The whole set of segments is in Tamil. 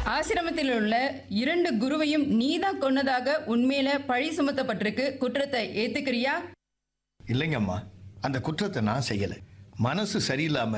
ஆசிரமத்தில் உள்ள இரண்டு குருவையும் நீதான் கொன்னதாக உண்மையில பழி சுமத்தப்பட்டிருக்கு குற்றத்தை ஏத்துக்கிறியா இல்லைங்கம்மா அந்த குற்றத்தை நான் செய்யலை மனசு சரியில்லாம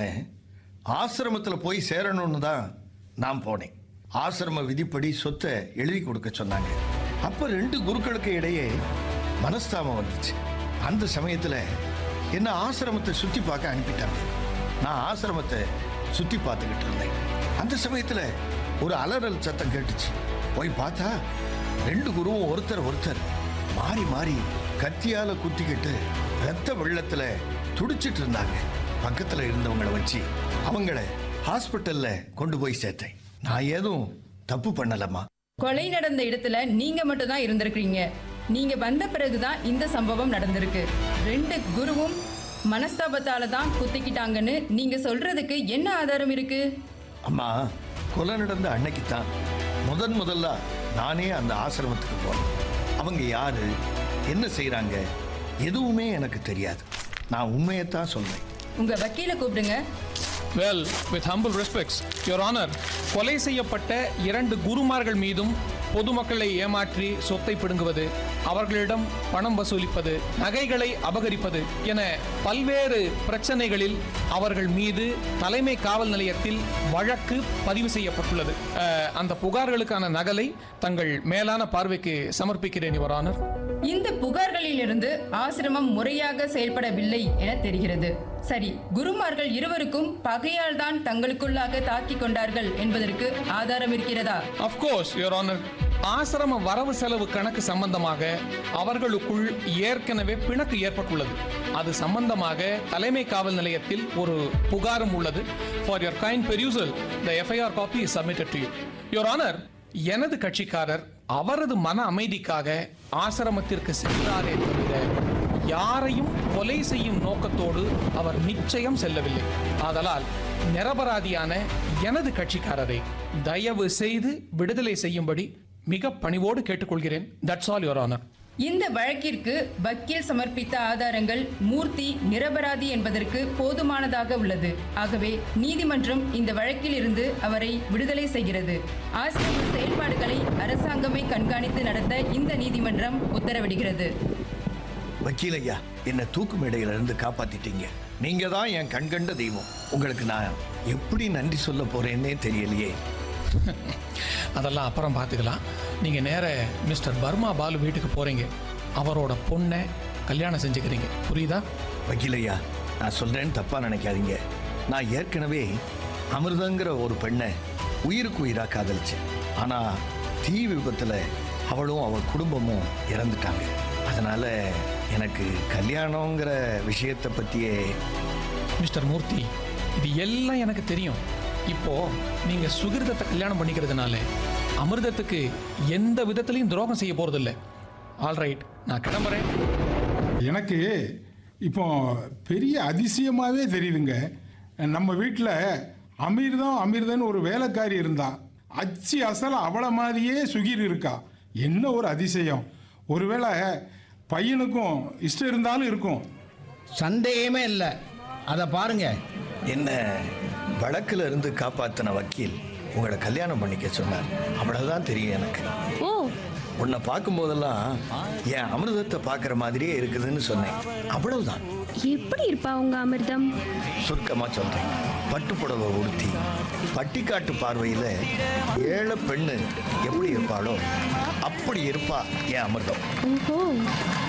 ஆசிரமத்துல போய் சேரணும்னு தான் நான் போனேன் ஆசிரம விதிப்படி சொத்தை எழுதி கொடுக்க சொன்னாங்க அப்ப ரெண்டு குருக்களுக்கு இடையே மனஸ்தாபம் வந்துச்சு அந்த சமயத்துல என்ன ஆசிரமத்தை சுத்தி பார்க்க அனுப்பிட்டாங்க நான் ஆசிரமத்தை சுத்தி பார்த்துக்கிட்டு இருந்தேன் அந்த சமயத்துல ஒரு அலறல் சத்தம் கேட்டுச்சு போய் பார்த்தா ரெண்டு குருவும் ஒருத்தர் ஒருத்தர் மாறி மாறி கத்தியால குத்திக்கிட்டு ரத்த வெள்ளத்துல துடிச்சிட்டு இருந்தாங்க பக்கத்துல இருந்தவங்களை வச்சு அவங்கள ஹாஸ்பிட்டல்ல கொண்டு போய் சேர்த்தேன் நான் ஏதும் தப்பு பண்ணலம்மா கொலை நடந்த இடத்துல நீங்க மட்டும் தான் இருந்திருக்கீங்க நீங்க வந்த பிறகுதான் இந்த சம்பவம் நடந்திருக்கு ரெண்டு குருவும் மனஸ்தாபத்தால தான் குத்திக்கிட்டாங்கன்னு நீங்க சொல்றதுக்கு என்ன ஆதாரம் இருக்கு அம்மா கொலை நடந்த அன்னைக்கு தான் முதன் முதல்ல நானே அந்த ஆசிரமத்துக்கு போனேன் அவங்க யாரு என்ன செய்றாங்க எதுவுமே எனக்கு தெரியாது நான் உண்மையைத்தான் சொல்றேன் உங்க வக்கீல கூப்பிடுங்க well with humble respects your honour கொலை செய்யப்பட்ட இரண்டு குருமார்கள் மீதும் பொதுமக்களை ஏமாற்றி சொத்தை பிடுங்குவது அவர்களிடம் பணம் வசூலிப்பது நகைகளை அபகரிப்பது என பல்வேறு பிரச்சனைகளில் அவர்கள் மீது தலைமை காவல் நிலையத்தில் வழக்கு பதிவு செய்யப்பட்டுள்ளது அஹ், அந்த புகார்களுக்கான நகலை தங்கள் மேலான பார்வைக்கு சமர்ப்பிக்கிறேன் யுவர் ஆனர் இந்த புகார்களிலிருந்து ஆசிரமம் முறையாக செயல்படவில்லை என தெரிகிறது சரி குருமார்கள் இருவருக்கும் பகையால் தான் தங்களுக்குள்ளாக தாக்கிக் கொண்டார்கள் என்பதற்கு ஆதாரம் இருக்கிறதா அஃப்கோர்ஸ் யுவர் ஆனர் ஆசிரம வரவு செலவு கணக்கு சம்பந்தமாக அவர்களுக்குள் ஏற்கனவே பிணக்கு ஏற்பட்டுள்ளது அது சம்பந்தமாக தலைமை காவல் நிலையத்தில் ஒரு புகாரும் உள்ளது for your kind perusal the FIR copy is submitted to you your honour எனது கட்சிக்காரர் அவரது மன அமைதிக்காக ஆசிரமத்திற்கு சென்றாரே தவிர யாரையும் கொலை செய்யும் நோக்கத்தோடு அவர் நிச்சயம் செல்லவில்லை ஆதலால் நிரபராதியான எனது கட்சிக்காரரை தயவு செய்து விடுதலை செய்யும்படி மிக பணிவோடு கேட்டுக்கொள்கிறேன் தட்ஸ் ஆல் யுவர் ஆனர் இந்த வழக்கிற்கு வக்கீல் சமர்ப்பித்த ஆதாரங்கள் மூர்த்தி நிரபராதி என்பதற்கு போதுமானதாக உள்ளது ஆகவே நீதிமன்றம் இந்த வழக்கில் இருந்து அவரை விடுதலை செய்கிறது ஆசிரம செயல்பாடுகளை அரசாங்கமே கண்காணித்து நடத்த இந்த நீதிமன்றம் உத்தரவிடுகிறது வக்கீல் ஐயா என்னை தூக்கு மேடையில இருந்து காப்பாத்திட்டீங்க நீங்க தான் என் கண்கண்ட தெய்வம் உங்களுக்கு நான் எப்படி நன்றி சொல்ல போறேன்னே தெரியலையே அதெல்லாம் அப்புறம் பார்த்துக்கலாம் நீங்கள் நேர மிஸ்டர் பர்மா பாலு வீட்டுக்கு போகிறீங்க அவரோட பொண்ணை கல்யாணம் செஞ்சுக்கிறீங்க புரியுதா வக்கீல் ஐயா நான் சொல்றேன்னு தப்பா நினைக்காதீங்க நான் ஏற்கனவே அமிர்தங்கிற ஒரு பெண்ணை உயிருக்கு உயிரா காதலிச்சேன் ஆனா தீ விபத்துல அவளும் அவள் குடும்பமும் இறந்துட்டாங்க அதனால எனக்கு கல்யாணங்கிற விஷயத்தை பத்தியே மிஸ்டர் மூர்த்தி இது எல்லாம் எனக்கு தெரியும் இப்போ நீங்க சுகிர்தத்தை கல்யாணம் பண்ணிக்கிறதுனால அமிர்தத்துக்கு எந்த விதத்திலையும் துரோகம் செய்ய போறதில்ல ஆல்ரைட் நான் கிளம்புறேன் எனக்கு இப்போ பெரிய அதிசயமாகவே தெரியுதுங்க நம்ம வீட்டில் அமிர்தம் அமிர்தன்னு ஒரு வேலைக்காரி இருந்தா அச்சு அசல் அவளை மாதிரியே சுகிர் இருக்கா என்ன ஒரு அதிசயம் ஒருவேளை பையனுக்கும் இஷ்டம் இருந்தாலும் இருக்கும் சந்தேகமே இல்லை அதை பாருங்க என்ன வழக்குல இருந்து காப்பாத்தின வக்கீல் உங்களை கல்யாணம் பண்ணிக்க சொன்னார் அவ்வளவுதான் தெரியும் எனக்கு ஓ உன்னை பார்க்கும்போதெல்லாம் என் அமிர்தத்தை பார்க்குற மாதிரியே இருக்குதுன்னு சொன்னேன் அவ்வளவுதான் எப்படி இருப்பா உங்க அமிர்தம் சுருக்கமா சொல்றேன் பட்டு புடவை உடுத்தி பட்டிக்காட்டு பார்வையில ஏழை பெண்ணு எப்படி இருப்பாளோ அப்படி இருப்பா என் அமிர்தம் ஓஹோ